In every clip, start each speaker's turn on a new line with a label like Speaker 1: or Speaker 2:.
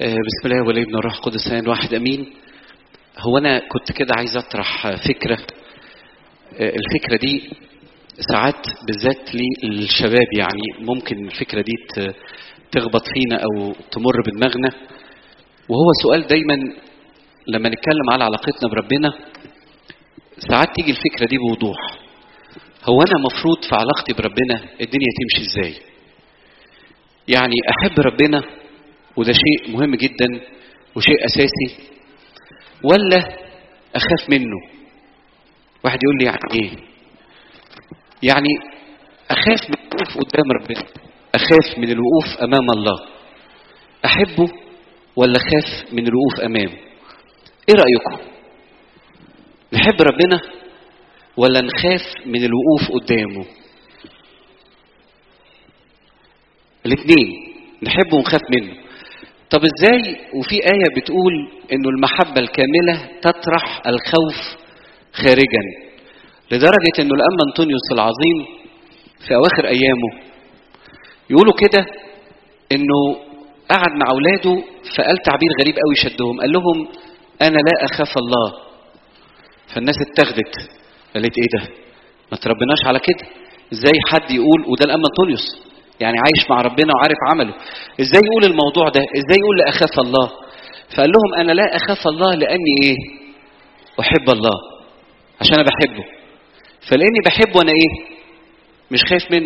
Speaker 1: بسم الله والابن والروح القدس الان واحد امين هو انا كنت كده عايز اطرح فكره الفكره دي ساعات بالذات للشباب يعني ممكن الفكره دي تخبط فينا او تمر بدماغنا وهو سؤال دايما لما نتكلم على علاقتنا بربنا ساعات تيجي الفكره دي بوضوح هو انا مفروض في علاقتي بربنا الدنيا تمشي ازاي يعني احب ربنا وده شيء مهم جدا وشيء اساسي ولا اخاف منه واحد يقول لي يعني ايه يعني اخاف من الوقوف قدام ربنا اخاف من الوقوف امام الله احبه ولا اخاف من الوقوف امامه ايه رايكم نحب ربنا ولا نخاف من الوقوف قدامه الاثنين نحبه ونخاف منه طب ازاي وفي آية بتقول انه المحبة الكاملة تطرح الخوف خارجا لدرجة انه الأم أنطونيوس العظيم في أواخر أيامه يقولوا كده انه قعد مع أولاده فقال تعبير غريب قوي شدهم قال لهم أنا لا أخاف الله فالناس اتخذت قالت ايه ده ما تربناش على كده ازاي حد يقول وده الأم أنطونيوس يعني عايش مع ربنا وعارف عمله ازاي يقول الموضوع ده ازاي يقول لا اخاف الله فقال لهم انا لا اخاف الله لاني ايه احب الله عشان انا بحبه فلاني بحبه انا ايه مش خايف منه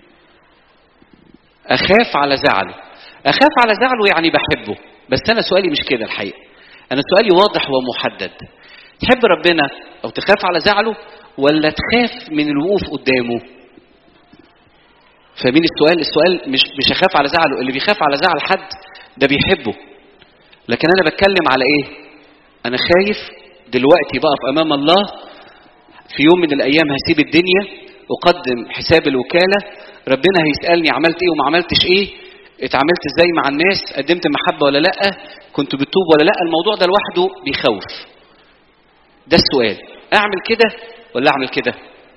Speaker 1: اخاف على زعله اخاف على زعله يعني بحبه بس انا سؤالي مش كده الحقيقه انا سؤالي واضح ومحدد تحب ربنا او تخاف على زعله ولا تخاف من الوقوف قدامه فاهمين السؤال السؤال مش مش اخاف على زعله اللي بيخاف على زعل حد ده بيحبه لكن انا بتكلم على ايه انا خايف دلوقتي بقف امام الله في يوم من الايام هسيب الدنيا اقدم حساب الوكاله ربنا هيسالني عملت ايه وما عملتش ايه اتعاملت ازاي مع الناس قدمت محبه ولا لا كنت بتوب ولا لا الموضوع ده لوحده بيخوف ده السؤال اعمل كده ولا اعمل كده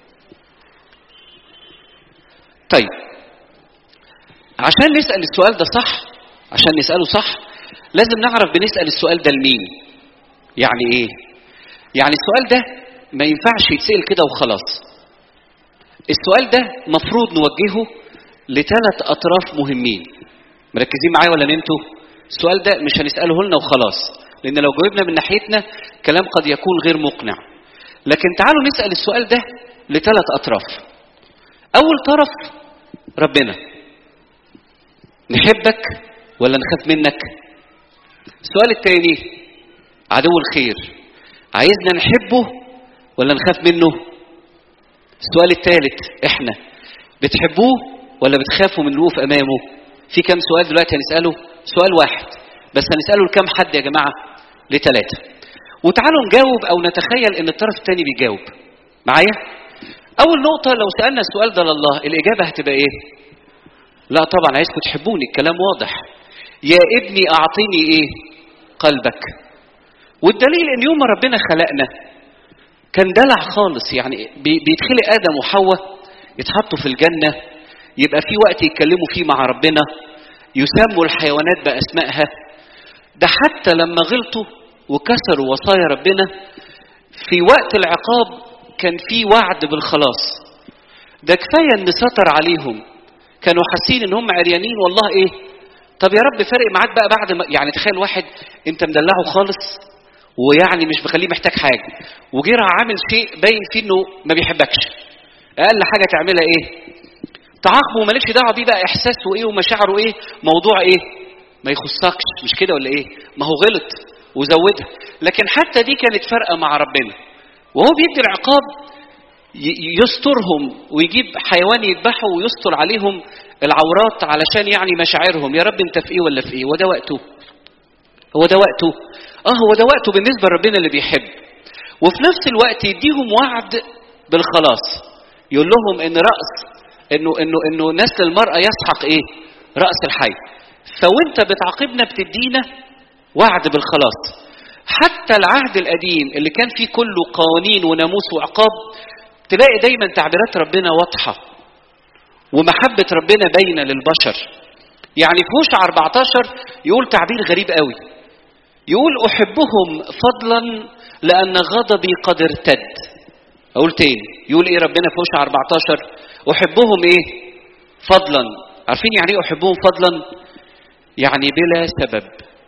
Speaker 1: طيب عشان نسأل السؤال ده صح عشان نسأله صح لازم نعرف بنسأل السؤال ده لمين يعني ايه يعني السؤال ده ما ينفعش يتسأل كده وخلاص السؤال ده مفروض نوجهه لثلاث أطراف مهمين مركزين معايا ولا نمتوا السؤال ده مش هنسأله لنا وخلاص لأن لو جاوبنا من ناحيتنا كلام قد يكون غير مقنع لكن تعالوا نسأل السؤال ده لثلاث أطراف أول طرف ربنا نحبك ولا نخاف منك السؤال الثاني عدو الخير عايزنا نحبه ولا نخاف منه السؤال الثالث احنا بتحبوه ولا بتخافوا من الوقوف امامه في كم سؤال دلوقتي هنساله سؤال واحد بس هنساله لكم حد يا جماعه لثلاثه وتعالوا نجاوب او نتخيل ان الطرف الثاني بيجاوب معايا اول نقطه لو سالنا السؤال ده لله الاجابه هتبقى ايه لا طبعا عايزكم تحبوني الكلام واضح يا ابني اعطيني ايه قلبك والدليل ان يوم ما ربنا خلقنا كان دلع خالص يعني بيدخلي ادم وحواء يتحطوا في الجنه يبقى في وقت يتكلموا فيه مع ربنا يسموا الحيوانات باسمائها ده حتى لما غلطوا وكسروا وصايا ربنا في وقت العقاب كان في وعد بالخلاص ده كفايه ان ستر عليهم كانوا حاسين ان هم عريانين والله ايه طب يا رب فارق معاك بقى بعد ما يعني تخيل واحد انت مدلعه خالص ويعني مش مخليه محتاج حاجه وجه راح عامل شيء باين فيه انه ما بيحبكش اقل حاجه تعملها ايه تعاقبه ومالكش دعوه بيه بقى احساسه ايه ومشاعره ايه موضوع ايه ما يخصكش مش كده ولا ايه ما هو غلط وزودها لكن حتى دي كانت فارقه مع ربنا وهو بيدي العقاب يسترهم ويجيب حيوان يذبحه ويستر عليهم العورات علشان يعني مشاعرهم يا رب انت في ايه ولا في ايه وده وقته هو ده وقته اه هو ده وقته بالنسبه لربنا اللي بيحب وفي نفس الوقت يديهم وعد بالخلاص يقول لهم ان راس انه انه انه نسل المراه يسحق ايه راس الحي فوانت بتعاقبنا بتدينا وعد بالخلاص حتى العهد القديم اللي كان فيه كله قوانين وناموس وعقاب تلاقي دايما تعبيرات ربنا واضحة ومحبة ربنا باينة للبشر يعني في هوشع 14 يقول تعبير غريب قوي يقول احبهم فضلا لان غضبي قد ارتد اقول تاني يقول ايه ربنا في هوشع 14 احبهم ايه فضلا عارفين يعني ايه احبهم فضلا يعني بلا سبب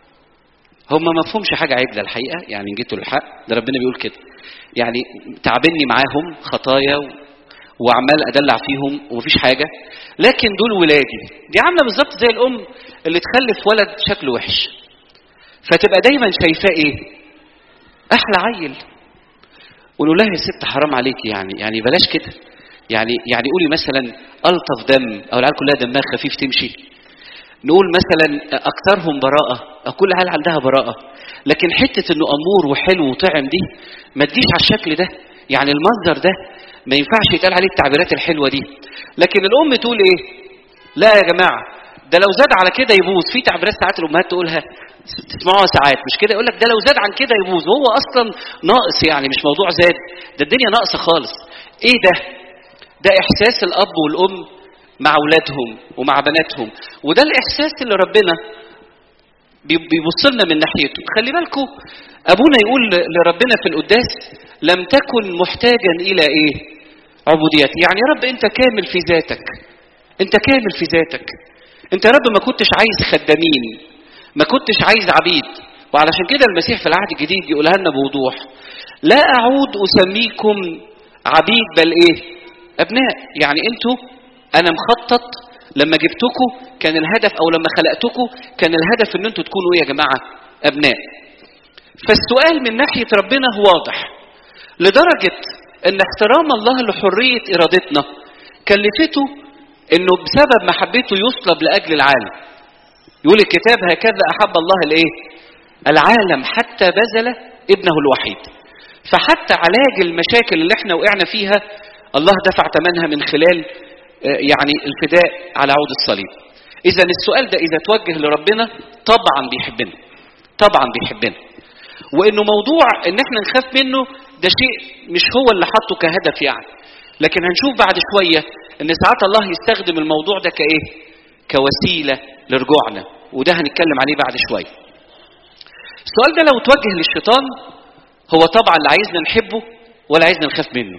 Speaker 1: هم ما فهمش حاجه عدله الحقيقه يعني إن جيتوا للحق ده ربنا بيقول كده يعني تعبني معاهم خطايا و... وعمال ادلع فيهم ومفيش حاجه لكن دول ولادي دي عامله بالظبط زي الام اللي تخلف ولد شكله وحش فتبقى دايما شايفاه ايه احلى عيل قولوا لها يا ست حرام عليكي يعني يعني بلاش كده يعني يعني قولي مثلا الطف دم او العيال كلها دمها خفيف تمشي نقول مثلا اكثرهم براءه أو كل عيال عندها براءه لكن حته انه امور وحلو وطعم دي ما تجيش على الشكل ده يعني المنظر ده ما ينفعش يتقال عليه التعبيرات الحلوه دي لكن الام تقول ايه لا يا جماعه ده لو زاد على كده يبوظ في تعبيرات ساعات الامهات تقولها تسمعوها ساعات مش كده يقول لك ده لو زاد عن كده يبوظ وهو اصلا ناقص يعني مش موضوع زاد ده الدنيا ناقصه خالص ايه ده ده احساس الاب والام مع اولادهم ومع بناتهم وده الاحساس اللي ربنا بيبص لنا من ناحيته خلي بالكم ابونا يقول لربنا في القداس لم تكن محتاجا الى ايه عبوديتي يعني يا رب انت كامل في ذاتك انت كامل في ذاتك انت يا رب ما كنتش عايز خدامين ما كنتش عايز عبيد وعلشان كده المسيح في العهد الجديد يقولها لنا بوضوح لا اعود اسميكم عبيد بل ايه ابناء يعني انتوا انا مخطط لما جبتكم كان الهدف او لما خلقتكم كان الهدف ان انتوا تكونوا ايه يا جماعه ابناء فالسؤال من ناحيه ربنا هو واضح لدرجه ان احترام الله لحريه ارادتنا كلفته انه بسبب محبته يصلب لاجل العالم يقول الكتاب هكذا احب الله الايه العالم حتى بذل ابنه الوحيد فحتى علاج المشاكل اللي احنا وقعنا فيها الله دفع ثمنها من خلال يعني الفداء على عود الصليب اذا السؤال ده اذا توجه لربنا طبعا بيحبنا طبعا بيحبنا وانه موضوع ان احنا نخاف منه ده شيء مش هو اللي حاطه كهدف يعني لكن هنشوف بعد شويه ان ساعات الله يستخدم الموضوع ده كايه كوسيله لرجوعنا وده هنتكلم عليه بعد شويه السؤال ده لو توجه للشيطان هو طبعا لا عايزنا نحبه ولا عايزنا نخاف منه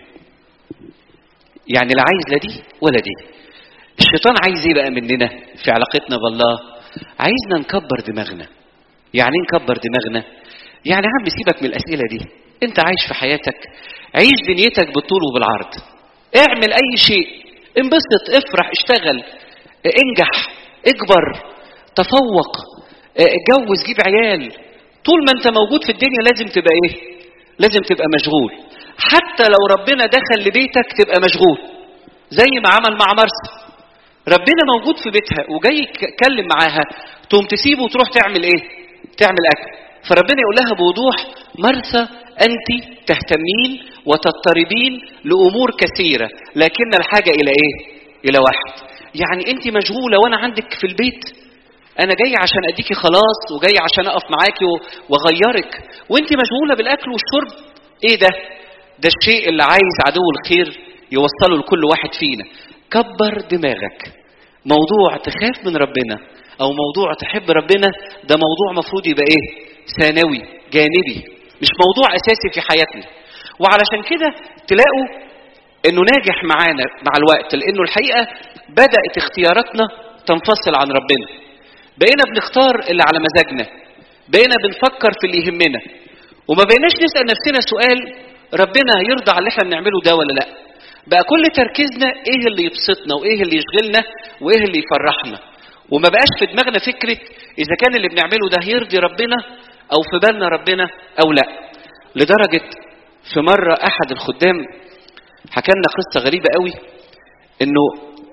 Speaker 1: يعني لا عايز لا دي ولا دي الشيطان عايز ايه بقى مننا في علاقتنا بالله عايزنا نكبر دماغنا يعني ايه نكبر دماغنا يعني يا عم سيبك من الاسئله دي انت عايش في حياتك عيش دنيتك بالطول وبالعرض اعمل اي شيء انبسط افرح اشتغل انجح اكبر تفوق اتجوز جيب عيال طول ما انت موجود في الدنيا لازم تبقى ايه لازم تبقى مشغول حتى لو ربنا دخل لبيتك تبقى مشغول زي ما عمل مع مرسى ربنا موجود في بيتها وجاي يتكلم معاها تقوم تسيبه وتروح تعمل ايه تعمل اكل فربنا يقول لها بوضوح مرثى انت تهتمين وتضطربين لامور كثيره لكن الحاجه الى ايه الى واحد يعني انت مشغوله وانا عندك في البيت انا جاي عشان اديكي خلاص وجاي عشان اقف معاكي واغيرك وانت مشغوله بالاكل والشرب ايه ده ده الشيء اللي عايز عدو الخير يوصله لكل واحد فينا كبر دماغك موضوع تخاف من ربنا او موضوع تحب ربنا ده موضوع مفروض يبقى ايه ثانوي جانبي مش موضوع اساسي في حياتنا وعلشان كده تلاقوا انه ناجح معانا مع الوقت لانه الحقيقه بدات اختياراتنا تنفصل عن ربنا بقينا بنختار اللي على مزاجنا بقينا بنفكر في اللي يهمنا وما بقيناش نسال نفسنا سؤال ربنا يرضى على اللي احنا بنعمله ده ولا لا بقى كل تركيزنا ايه اللي يبسطنا وايه اللي يشغلنا وايه اللي يفرحنا وما بقاش في دماغنا فكره اذا كان اللي بنعمله ده يرضي ربنا او في بالنا ربنا او لا لدرجه في مره احد الخدام حكى لنا قصه غريبه قوي انه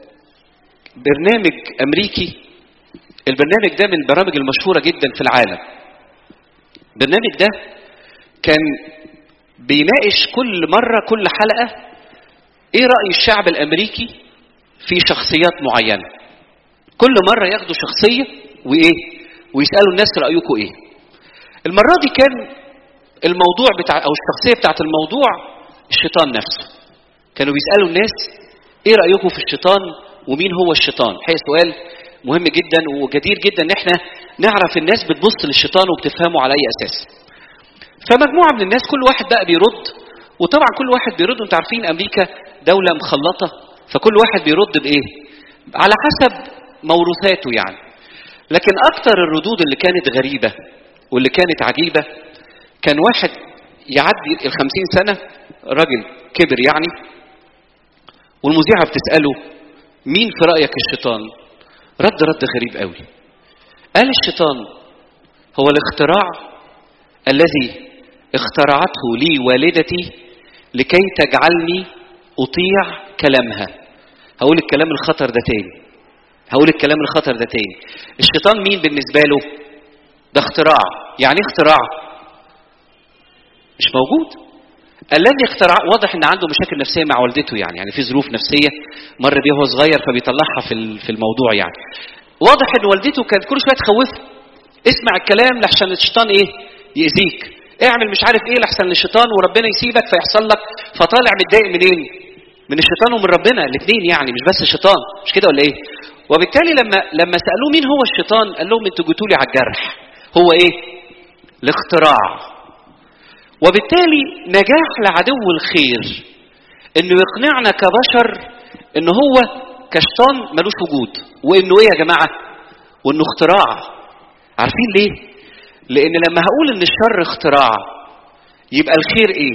Speaker 1: برنامج امريكي البرنامج ده من البرامج المشهوره جدا في العالم البرنامج ده كان بيناقش كل مرة كل حلقة ايه رأي الشعب الامريكي في شخصيات معينة كل مرة ياخدوا شخصية وايه ويسألوا الناس رأيكم ايه المرة دي كان الموضوع بتاع او الشخصية بتاعت الموضوع الشيطان نفسه كانوا بيسألوا الناس ايه رأيكم في الشيطان ومين هو الشيطان هي سؤال مهم جدا وجدير جدا ان احنا نعرف الناس بتبص للشيطان وبتفهمه على اي اساس فمجموعه من الناس كل واحد بقى بيرد وطبعا كل واحد بيرد انتوا عارفين امريكا دوله مخلطه فكل واحد بيرد بايه على حسب موروثاته يعني لكن اكتر الردود اللي كانت غريبه واللي كانت عجيبه كان واحد يعدي الخمسين سنه راجل كبر يعني والمذيعه بتساله مين في رايك الشيطان رد رد غريب قوي قال الشيطان هو الاختراع الذي اخترعته لي والدتي لكي تجعلني اطيع كلامها هقول الكلام الخطر ده تاني هقول الكلام الخطر ده تاني الشيطان مين بالنسبه له ده اختراع يعني ايه اختراع مش موجود الذي اخترع واضح ان عنده مشاكل نفسيه مع والدته يعني يعني في ظروف نفسيه مر بيها وهو صغير فبيطلعها في في الموضوع يعني واضح ان والدته كانت كل شويه تخوفه اسمع الكلام لحسن الشيطان ايه يأذيك اعمل مش عارف ايه لحسن الشيطان وربنا يسيبك فيحصل لك فطالع متضايق منين من الشيطان ومن ربنا الاثنين يعني مش بس الشيطان مش كده ولا ايه وبالتالي لما لما سالوه مين هو الشيطان قال لهم انتوا جيتوا لي على الجرح هو ايه الاختراع وبالتالي نجاح لعدو الخير انه يقنعنا كبشر ان هو كشيطان ملوش وجود وانه ايه يا جماعه وانه اختراع عارفين ليه لان لما هقول ان الشر اختراع يبقى الخير ايه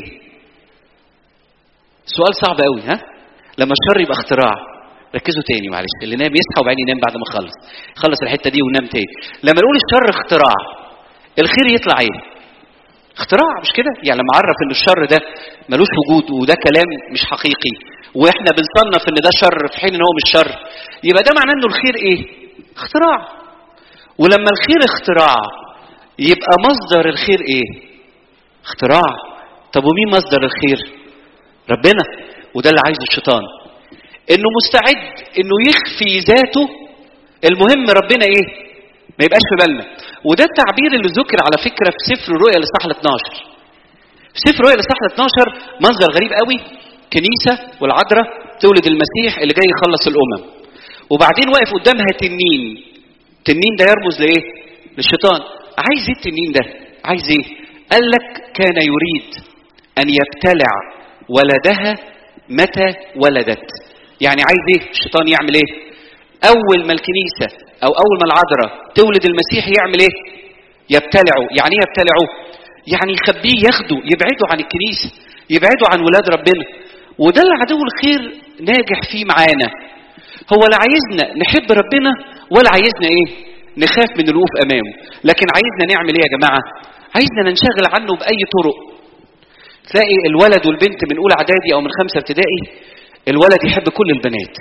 Speaker 1: سؤال صعب قوي ها لما الشر يبقى اختراع ركزوا تاني معلش اللي نام يصحى وبعدين ينام بعد ما خلص خلص الحته دي ونام تاني لما نقول الشر اختراع الخير يطلع ايه اختراع مش كده يعني لما اعرف ان الشر ده ملوش وجود وده كلام مش حقيقي واحنا بنصنف ان ده شر في حين ان هو مش شر يبقى ده معناه انه الخير ايه اختراع ولما الخير اختراع يبقى مصدر الخير ايه اختراع طب ومين مصدر الخير ربنا وده اللي عايزه الشيطان انه مستعد انه يخفي ذاته المهم ربنا ايه ما يبقاش في بالنا وده التعبير اللي ذكر على فكره في سفر الرؤيا الاصحاح 12 في سفر الرؤيا الاصحاح 12 منظر غريب قوي كنيسه والعذراء تولد المسيح اللي جاي يخلص الامم وبعدين واقف قدامها تنين تنين ده يرمز لايه للشيطان عايز ايه التنين ده عايز ايه قال لك كان يريد ان يبتلع ولدها متى ولدت يعني عايز ايه الشيطان يعمل ايه اول ما الكنيسه او اول ما العذراء تولد المسيح يعمل ايه يبتلعه يعني ايه يبتلعه يعني يخبيه ياخده يبعده عن الكنيسه يبعده عن ولاد ربنا وده اللي عدو الخير ناجح فيه معانا هو لا عايزنا نحب ربنا ولا عايزنا ايه نخاف من الوقوف امامه لكن عايزنا نعمل ايه يا جماعه عايزنا ننشغل عنه باي طرق تلاقي الولد والبنت من اولى اعدادي او من خمسه ابتدائي الولد يحب كل البنات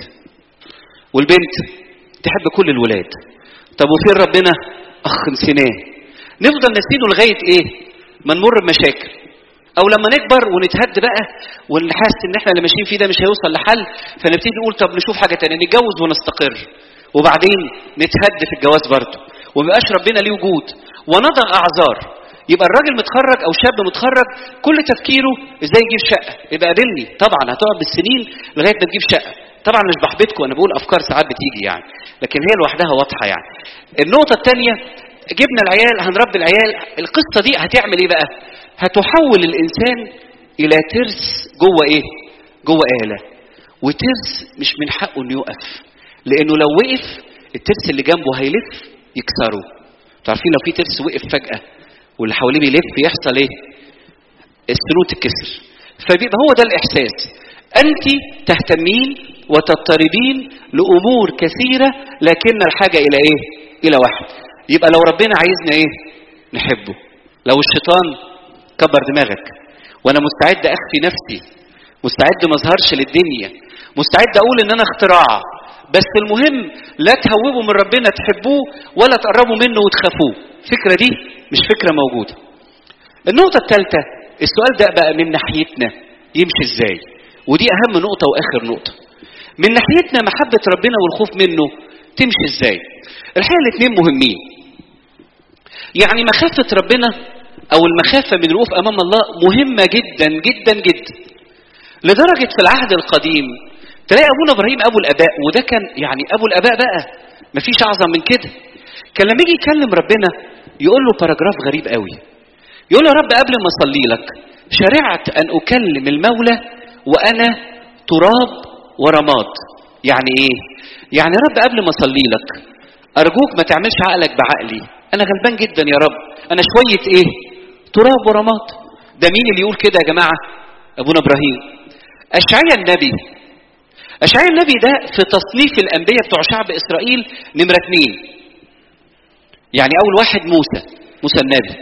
Speaker 1: والبنت تحب كل الولاد طب وفين ربنا اخ نسيناه نفضل نسينه لغايه ايه ما نمر بمشاكل او لما نكبر ونتهد بقى ونحس ان احنا اللي ماشيين فيه ده مش هيوصل لحل فنبتدي نقول طب نشوف حاجه تانية نتجوز ونستقر وبعدين نتهد في الجواز برضه ومبقاش ربنا ليه وجود ونضع اعذار يبقى الراجل متخرج او شاب متخرج كل تفكيره ازاي يجيب شقه يبقى قابلني طبعا هتقعد بالسنين لغايه ما تجيب شقه طبعا مش بحبطكم انا بقول افكار ساعات بتيجي يعني لكن هي لوحدها واضحه يعني النقطه الثانيه جبنا العيال هنربي العيال القصه دي هتعمل ايه بقى هتحول الانسان الى ترس جوه ايه جوه اله وترس مش من حقه انه يقف لانه لو وقف الترس اللي جنبه هيلف يكسره عارفين لو في ترس وقف فجاه واللي حواليه بيلف يحصل ايه السنون تتكسر فبيبقى هو ده الاحساس انت تهتمين وتضطربين لامور كثيره لكن الحاجه الى ايه الى واحد يبقى لو ربنا عايزنا ايه نحبه لو الشيطان كبر دماغك وانا مستعد اخفي نفسي مستعد ما اظهرش للدنيا مستعد اقول ان انا اختراع بس المهم لا تهوبوا من ربنا تحبوه ولا تقربوا منه وتخافوه الفكره دي مش فكره موجوده النقطه الثالثه السؤال ده بقى من ناحيتنا يمشي ازاي ودي اهم نقطه واخر نقطه من ناحيتنا محبه ربنا والخوف منه تمشي ازاي الحقيقه الاثنين مهمين يعني مخافه ربنا او المخافه من الوقوف امام الله مهمه جدا جدا جدا لدرجه في العهد القديم تلاقي ابونا ابراهيم ابو الاباء وده كان يعني ابو الاباء بقى مفيش اعظم من كده كان لما يجي يكلم ربنا يقول له باراجراف غريب قوي يقول له يا رب قبل ما اصلي لك شرعت ان اكلم المولى وانا تراب ورماد يعني ايه يعني يا رب قبل ما اصلي لك ارجوك ما تعملش عقلك بعقلي انا غلبان جدا يا رب انا شويه ايه تراب ورماد ده مين اللي يقول كده يا جماعه ابونا ابراهيم اشعيا النبي اشعيا النبي ده في تصنيف الانبياء بتوع شعب اسرائيل نمره اثنين يعني اول واحد موسى موسى النبي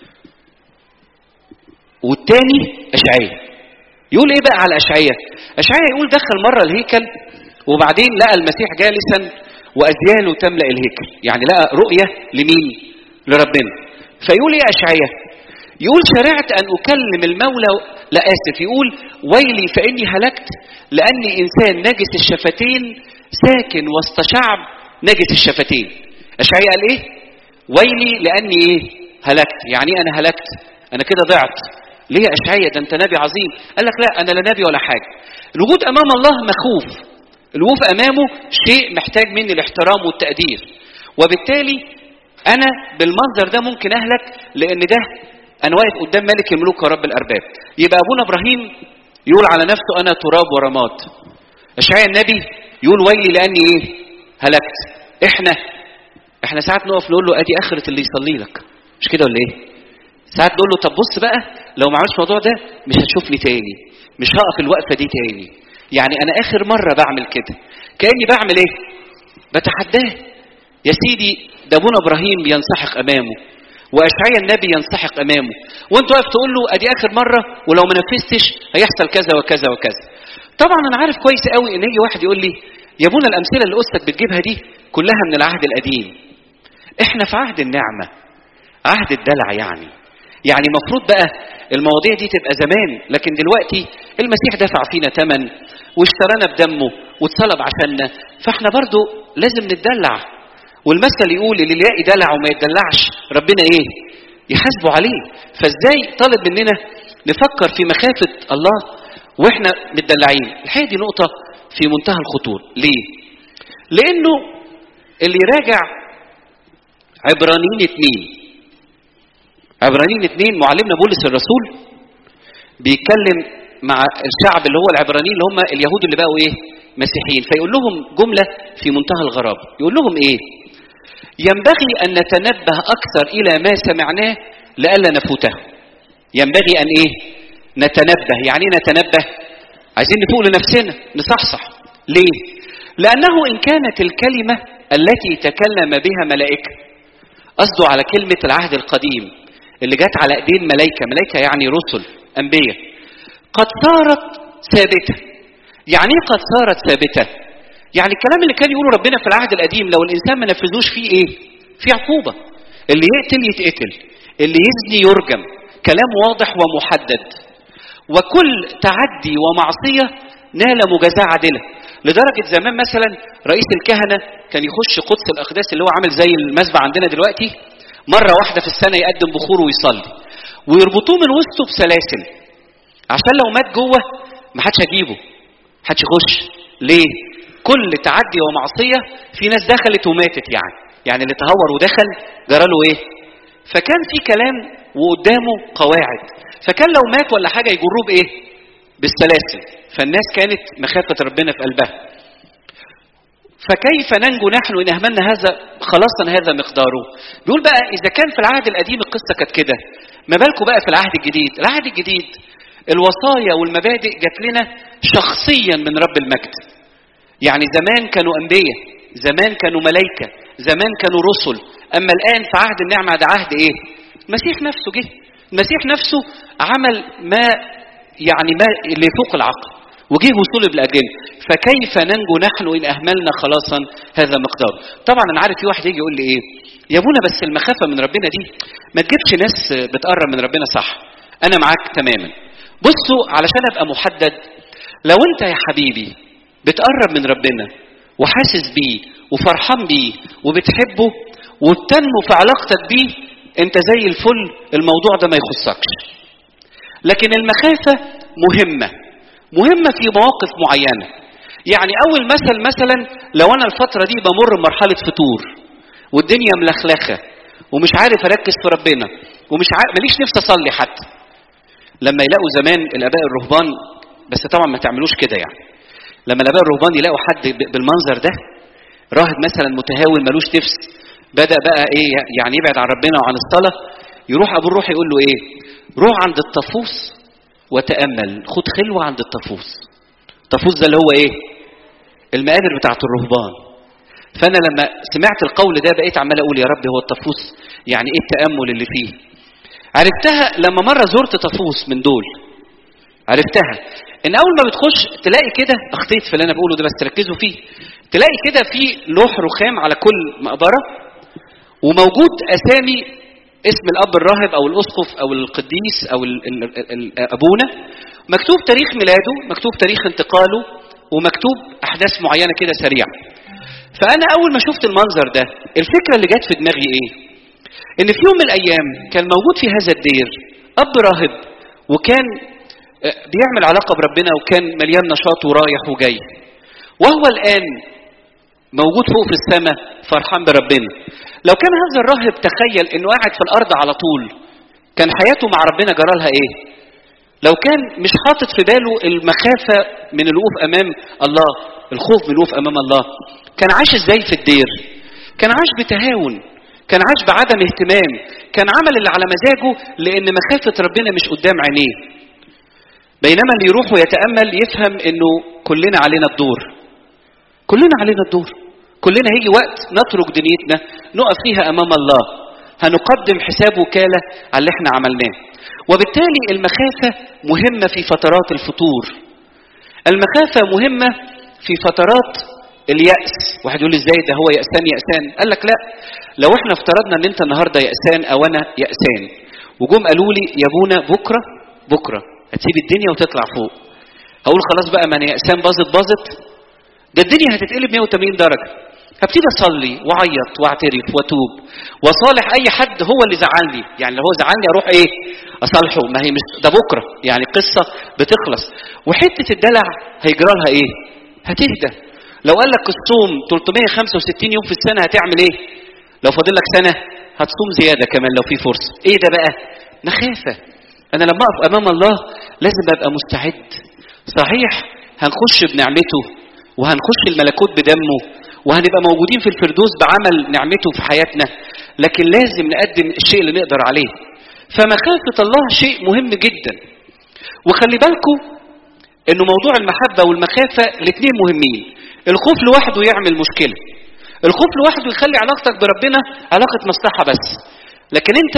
Speaker 1: والتاني اشعيا يقول ايه بقى على اشعيا اشعيا يقول دخل مره الهيكل وبعدين لقى المسيح جالسا وازياله تملا الهيكل يعني لقى رؤيه لمين لربنا فيقول ايه اشعيا يقول شرعت ان اكلم المولى لا اسف يقول ويلي فاني هلكت لاني انسان نجس الشفتين ساكن وسط شعب نجس الشفتين اشعيا قال ايه ويلي لاني ايه هلكت يعني انا هلكت انا كده ضعت ليه يا اشعيا ده انت نبي عظيم قال لك لا انا لا نبي ولا حاجه الوجود امام الله مخوف الوقوف امامه شيء محتاج مني الاحترام والتقدير وبالتالي انا بالمنظر ده ممكن اهلك لان ده انا واقف قدام ملك الملوك ورب الارباب يبقى ابونا ابراهيم يقول على نفسه انا تراب ورماد اشعيا النبي يقول ويلي لاني ايه هلكت احنا احنا ساعات نقف نقول له ادي اخره اللي يصلي لك مش كده ولا ايه ساعات نقول له طب بص بقى لو ما عملتش الموضوع ده مش هتشوفني تاني مش هقف الوقفه دي تاني يعني انا اخر مره بعمل كده كاني بعمل ايه بتحداه يا سيدي ده ابونا ابراهيم ينسحق امامه واشعيا النبي ينسحق امامه وانت واقف تقول له ادي اخر مره ولو ما نفذتش هيحصل كذا وكذا وكذا طبعا انا عارف كويس قوي ان يجي واحد يقول لي يا ابونا الامثله اللي قصتك بتجيبها دي كلها من العهد القديم احنا في عهد النعمه عهد الدلع يعني يعني المفروض بقى المواضيع دي تبقى زمان لكن دلوقتي المسيح دفع فينا ثمن واشترانا بدمه واتصلب عشاننا فاحنا برضو لازم نتدلع والمثل يقول اللي يلاقي دلع وما يتدلعش ربنا ايه يحاسبه عليه فازاي طالب مننا نفكر في مخافة الله واحنا متدلعين الحقيقة دي نقطة في منتهى الخطورة ليه لانه اللي يراجع عبرانيين اتنين عبرانيين اتنين معلمنا بولس الرسول بيتكلم مع الشعب اللي هو العبرانيين اللي هم اليهود اللي بقوا ايه مسيحيين فيقول لهم جملة في منتهى الغرابة يقول لهم ايه ينبغي أن نتنبه أكثر إلى ما سمعناه لئلا نفوته ينبغي أن إيه نتنبه يعني إيه نتنبه عايزين نفوق لنفسنا نصحصح ليه لأنه إن كانت الكلمة التي تكلم بها ملائكة قصده على كلمة العهد القديم اللي جت على ايدين ملائكة ملائكة يعني رسل أنبياء قد صارت ثابتة يعني ايه قد صارت ثابتة يعني الكلام اللي كان يقوله ربنا في العهد القديم لو الانسان ما نفذوش فيه ايه في عقوبة اللي يقتل يتقتل اللي يزني يرجم كلام واضح ومحدد وكل تعدي ومعصية نال مجازاة عادلة لدرجة زمان مثلا رئيس الكهنة كان يخش قدس الأقداس اللي هو عامل زي المسبح عندنا دلوقتي مرة واحدة في السنة يقدم بخور ويصلي ويربطوه من وسطه بسلاسل عشان لو مات جوه ما حدش هيجيبه حدش يخش ليه كل تعدي ومعصيه في ناس دخلت وماتت يعني يعني اللي تهور ودخل جرى له ايه فكان في كلام وقدامه قواعد فكان لو مات ولا حاجه يجروه بايه بالسلاسل فالناس كانت مخافه ربنا في قلبها فكيف ننجو نحن ان اهملنا هذا خلاصا هذا مقداره بيقول بقى اذا كان في العهد القديم القصه كانت كده ما بالكم بقى في العهد الجديد العهد الجديد الوصايا والمبادئ جات لنا شخصيا من رب المجد يعني زمان كانوا أنبياء زمان كانوا ملائكة زمان كانوا رسل أما الآن في عهد النعمة ده عهد إيه المسيح نفسه جه المسيح نفسه عمل ما يعني ما اللي يفوق العقل وجه وصلب لأجلنا فكيف ننجو نحن إن أهملنا خلاصا هذا مقدار طبعا أنا عارف في واحد يجي يقول لي إيه يا ابونا بس المخافة من ربنا دي ما تجيبش ناس بتقرب من ربنا صح أنا معاك تماما بصوا علشان أبقى محدد لو أنت يا حبيبي بتقرب من ربنا وحاسس بيه وفرحان بيه وبتحبه وبتنمو في علاقتك بيه انت زي الفل الموضوع ده ما يخصكش لكن المخافة مهمة مهمة في مواقف معينة يعني اول مثل مثلا لو انا الفتره دي بمر بمرحله فتور والدنيا ملخلخه ومش عارف اركز في ربنا ومش عارف ماليش نفسي اصلي حتى لما يلاقوا زمان الاباء الرهبان بس طبعا ما تعملوش كده يعني لما الاباء الرهبان يلاقوا حد ب- بالمنظر ده راهب مثلا متهاون ملوش نفس بدا بقى ايه يعني يبعد عن ربنا وعن الصلاه يروح ابو الروح يقول له ايه روح عند الطفوس وتامل خد خلوه عند الطفوس الطفوس ده اللي هو ايه المقابر بتاعت الرهبان فانا لما سمعت القول ده بقيت عمال اقول يا رب هو الطفوس يعني ايه التامل اللي فيه عرفتها لما مره زرت طفوس من دول عرفتها ان اول ما بتخش تلاقي كده اخطيت في اللي انا بقوله ده بس تركزوا فيه تلاقي كده في لوح رخام على كل مقبره وموجود اسامي اسم الاب الراهب او الاسقف او القديس او ال ال ال ابونا مكتوب تاريخ ميلاده مكتوب تاريخ انتقاله ومكتوب احداث معينه كده سريعه فانا اول ما شفت المنظر ده الفكره اللي جت في دماغي ايه ان في يوم من الايام كان موجود في هذا الدير اب راهب وكان آه، بيعمل علاقه بربنا وكان مليان نشاط ورايح وجاي وهو الان موجود فوق في السماء فرحان بربنا لو كان هذا الراهب تخيل انه قاعد في الارض على طول كان حياته مع ربنا جرالها ايه لو كان مش حاطط في باله المخافة من الوقوف أمام الله الخوف من الوقوف أمام الله كان عاش إزاي في الدير كان عاش بتهاون كان عاش بعدم اهتمام كان عمل اللي على مزاجه لأن مخافة ربنا مش قدام عينيه بينما اللي يروح ويتأمل يفهم إنه كلنا علينا الدور كلنا علينا الدور كلنا هيجي وقت نترك دنيتنا نقف فيها امام الله هنقدم حساب وكاله على اللي احنا عملناه وبالتالي المخافه مهمه في فترات الفتور المخافه مهمه في فترات اليأس واحد يقول لي ازاي ده هو يأسان يأسان قال لك لا لو احنا افترضنا ان انت النهارده يأسان او انا يأسان وجم قالوا لي يا ابونا بكره بكره هتسيب الدنيا وتطلع فوق هقول خلاص بقى ما انا يأسان باظت باظت ده الدنيا هتتقلب 180 درجة هبتدي اصلي واعيط واعترف واتوب واصالح اي حد هو اللي زعلني يعني لو هو زعلني اروح ايه اصالحه ما هي مش ده بكره يعني قصه بتخلص وحته الدلع هيجرى لها ايه هتهدى لو قال لك الصوم 365 يوم في السنه هتعمل ايه لو فاضل لك سنه هتصوم زياده كمان لو في فرصه ايه ده بقى مخافه انا لما اقف امام الله لازم ابقى مستعد صحيح هنخش بنعمته وهنخش الملكوت بدمه وهنبقى موجودين في الفردوس بعمل نعمته في حياتنا لكن لازم نقدم الشيء اللي نقدر عليه فمخافة الله شيء مهم جدا وخلي بالكم انه موضوع المحبة والمخافة الاثنين مهمين الخوف لوحده يعمل مشكلة الخوف لوحده يخلي علاقتك بربنا علاقة مصلحة بس لكن انت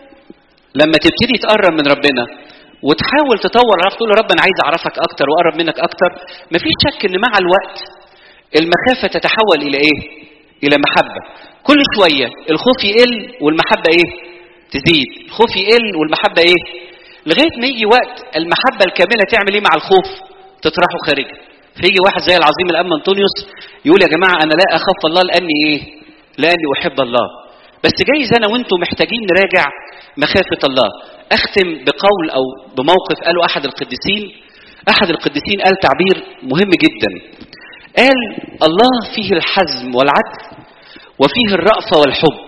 Speaker 1: لما تبتدي تقرب من ربنا وتحاول تطور علاقتك تقول يا رب انا عايز اعرفك اكتر واقرب منك اكتر مفيش شك ان مع الوقت المخافه تتحول الى ايه الى محبه كل شويه الخوف يقل والمحبه ايه تزيد الخوف يقل والمحبه ايه لغايه ما يجي وقت المحبه الكامله تعمل ايه مع الخوف تطرحه خارجي فيجي واحد زي العظيم الام انطونيوس يقول يا جماعه انا لا اخاف الله لاني ايه لاني احب الله بس جايز انا وانتم محتاجين نراجع مخافه الله اختم بقول او بموقف قاله احد القديسين احد القديسين قال تعبير مهم جدا قال الله فيه الحزم والعدل وفيه الرأفة والحب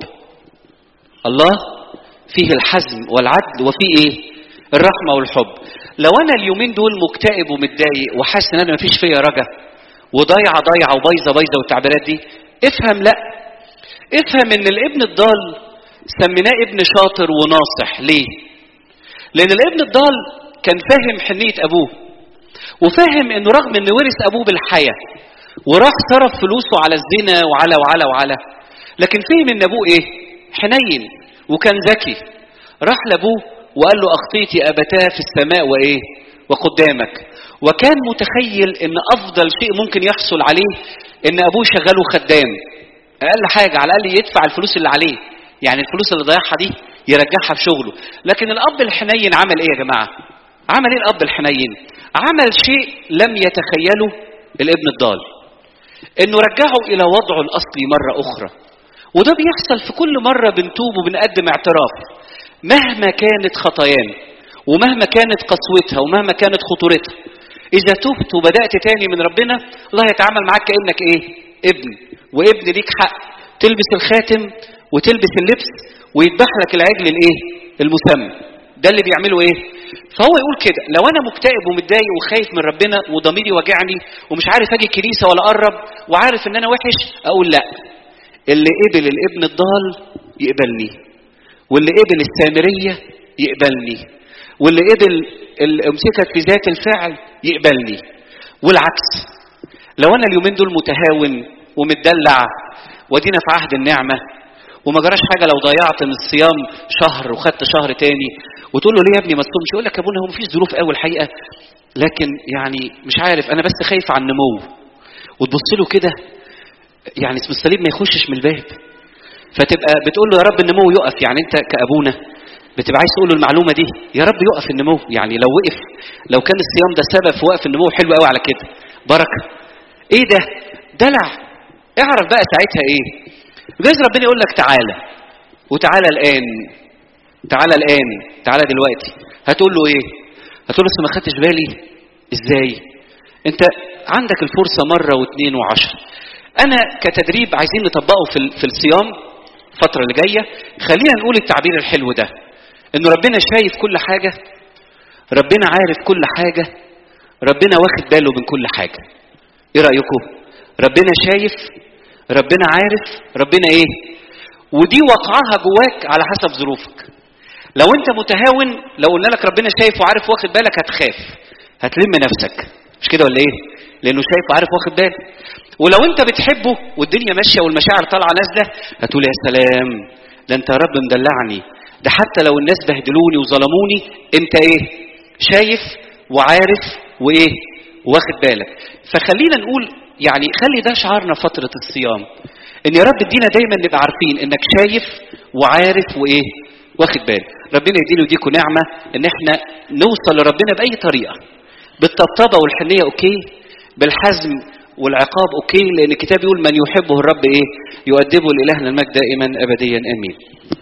Speaker 1: الله فيه الحزم والعدل وفيه ايه الرحمة والحب لو انا اليومين دول مكتئب ومتضايق وحاسس ان انا مفيش فيا رجا وضايعه ضايعه وبايظه بايظه والتعبيرات دي افهم لا افهم ان الابن الضال سميناه ابن شاطر وناصح ليه لان الابن الضال كان فاهم حنيه ابوه وفاهم انه رغم انه ورث ابوه بالحياه وراح صرف فلوسه على الزنا وعلى وعلى وعلى لكن فهم ان ابوه ايه حنين وكان ذكي راح لابوه وقال له اخطيت يا ابتاه في السماء وايه وقدامك وكان متخيل ان افضل شيء ممكن يحصل عليه ان ابوه شغله خدام اقل حاجه على الاقل يدفع الفلوس اللي عليه يعني الفلوس اللي ضيعها دي يرجعها في شغله لكن الاب الحنين عمل ايه يا جماعه عمل ايه الاب الحنين عمل شيء لم يتخيله الابن الضال انه رجعه الى وضعه الاصلي مره اخرى وده بيحصل في كل مره بنتوب وبنقدم اعتراف مهما كانت خطايانا ومهما كانت قسوتها ومهما كانت خطورتها اذا تبت وبدات تاني من ربنا الله يتعامل معاك كانك ايه ابن وابن ليك حق تلبس الخاتم وتلبس اللبس ويذبح لك العجل الايه المسمى ده اللي بيعمله ايه فهو يقول كده لو انا مكتئب ومتضايق وخايف من ربنا وضميري واجعني ومش عارف اجي الكنيسه ولا اقرب وعارف ان انا وحش اقول لا اللي قبل الابن الضال يقبلني واللي قبل السامريه يقبلني واللي قبل اللي امسكت في ذات الفعل يقبلني والعكس لو انا اليومين دول متهاون ومتدلع ودينا في عهد النعمه وما جراش حاجه لو ضيعت من الصيام شهر وخدت شهر تاني وتقول له ليه يا ابني ما تصومش يقول لك يا ابونا هو مفيش ظروف قوي الحقيقه لكن يعني مش عارف انا بس خايف على النمو وتبص له كده يعني اسم الصليب ما يخشش من الباب فتبقى بتقول له يا رب النمو يقف يعني انت كابونا بتبقى عايز تقول له المعلومه دي يا رب يقف النمو يعني لو وقف لو كان الصيام ده سبب في وقف النمو حلو قوي على كده بركه ايه ده دلع اعرف بقى ساعتها ايه جايز ربنا يقول لك تعالى وتعالى الان تعالى الان تعالى دلوقتي هتقول له ايه هتقول له لسه ما خدتش بالي ازاي انت عندك الفرصه مره واثنين وعشر انا كتدريب عايزين نطبقه في ال- في الصيام الفتره اللي جايه خلينا نقول التعبير الحلو ده ان ربنا شايف كل حاجه ربنا عارف كل حاجه ربنا واخد باله من كل حاجه ايه رايكم ربنا شايف ربنا عارف ربنا ايه ودي وقعها جواك على حسب ظروفك لو انت متهاون لو قلنا لك ربنا شايف وعارف واخد بالك هتخاف هتلم نفسك مش كده ولا ايه لانه شايف وعارف واخد باله ولو انت بتحبه والدنيا ماشيه والمشاعر طالعه نازله هتقول يا سلام ده انت يا رب مدلعني ده حتى لو الناس بهدلوني وظلموني انت ايه شايف وعارف وايه واخد بالك فخلينا نقول يعني خلي ده شعارنا فتره الصيام ان يا رب ادينا دايما نبقى عارفين انك شايف وعارف وايه واخد بالك ربنا يديني ويديكم نعمه ان احنا نوصل لربنا باي طريقه بالطبطبه والحنيه اوكي بالحزم والعقاب اوكي لان الكتاب يقول من يحبه الرب ايه يؤدبه لالهنا المجد دائما ابديا امين